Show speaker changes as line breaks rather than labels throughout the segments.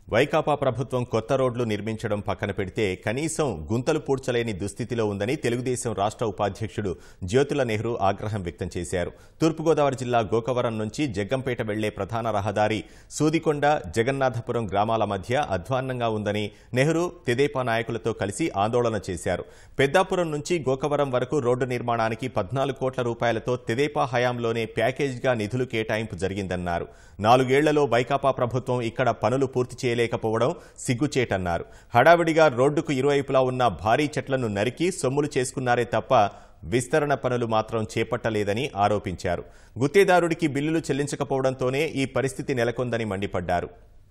వైకాపా ప్రభుత్వం కొత్త రోడ్లు నిర్మించడం పక్కన పెడితే కనీసం గుంతలు పూడ్చలేని దుస్థితిలో ఉందని తెలుగుదేశం రాష్ట్ర ఉపాధ్యక్షుడు జ్యోతుల నెహ్రూ ఆగ్రహం వ్యక్తం చేశారు తూర్పుగోదావరి జిల్లా గోకవరం నుంచి జగ్గంపేట వెళ్లే ప్రధాన రహదారి సూదికొండ జగన్నాథపురం గ్రామాల మధ్య అధ్వాన్నంగా ఉందని నెహ్రూ తెదేపా నాయకులతో కలిసి ఆందోళన చేశారు పెద్దాపురం నుంచి గోకవరం వరకు రోడ్డు నిర్మాణానికి పద్నాలుగు కోట్ల రూపాయలతో తెదేపా హయాంలోనే ప్యాకేజ్గా నిధులు కేటాయింపు జరిగిందన్నారు నాలుగేళ్లలో వైకాపా ప్రభుత్వం ఇక్కడ పనులు పూర్తి చేయలేకపోవడం సిగ్గుచేటన్నారు హడావిడిగా రోడ్డుకు ఇరువైపులా ఉన్న భారీ చెట్లను నరికి సొమ్ములు చేసుకున్నారే తప్ప విస్తరణ పనులు మాత్రం చేపట్టలేదని ఆరోపించారు గుత్తేదారుడికి బిల్లులు చెల్లించకపోవడంతోనే ఈ పరిస్థితి నెలకొందని మండిపడ్డారు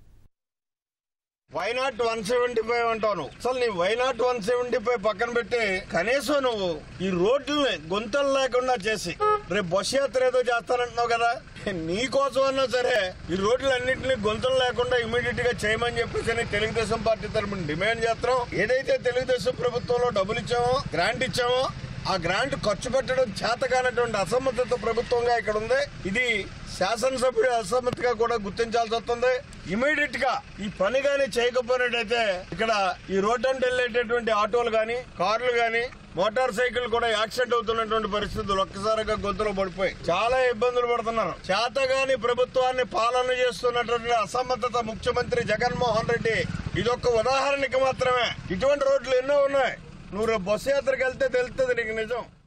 why not one seventy five అంటావు అసలు నీ why not one seventy five పక్కన పెట్టి కనీసం నువ్వు ఈ రోడ్లని గుంతలు లేకుండా చేసి రేపు బస్ యాత్ర ఏదో చేస్తానంటున్నావు కదా నీ కోసం అన్నా సరే ఈ రోడ్లన్నింటినీ గుంతలు లేకుండా ఇమీడియట్ గా చేయమని చెప్పేసి అని తెలుగుదేశం పార్టీ తరఫున డిమాండ్ చేస్తాం ఏదైతే తెలుగుదేశం ప్రభుత్వంలో డబ్బులు ఇచ్చామో గ్రాంట్ ఇచ్చామో ఆ గ్రాంట్ ఖర్చు పెట్టడం చేత కానటువంటి అసమ్మతితో ప్రభుత్వంగా ఇక్కడ ఉంది ఇది శాసనసభ్యుడి అసమ్మతిగా కూడా గుర్తించాల్సి వస్తుంది ఇమీడియట్ గా ఈ పని గాని చేయకపోయినట్టయితే ఇక్కడ ఈ రోడ్ అంటే వెళ్ళేటటువంటి ఆటోలు గాని కార్లు గాని మోటార్ సైకిల్ కూడా యాక్సిడెంట్ అవుతున్నటువంటి పరిస్థితులు ఒక్కసారిగా గొంతులో పడిపోయి చాలా ఇబ్బందులు పడుతున్నారు చేతగాని ప్రభుత్వాన్ని పాలన చేస్తున్నటువంటి అసమ్మతత ముఖ్యమంత్రి జగన్మోహన్ రెడ్డి ఇదొక్క ఉదాహరణకి మాత్రమే ఇటువంటి రోడ్లు ఎన్నో ఉన్నాయి నువ్వు రేపు బస్సు యాత్రకు వెళ్తే తెలుస్తుంది నీకు నిజం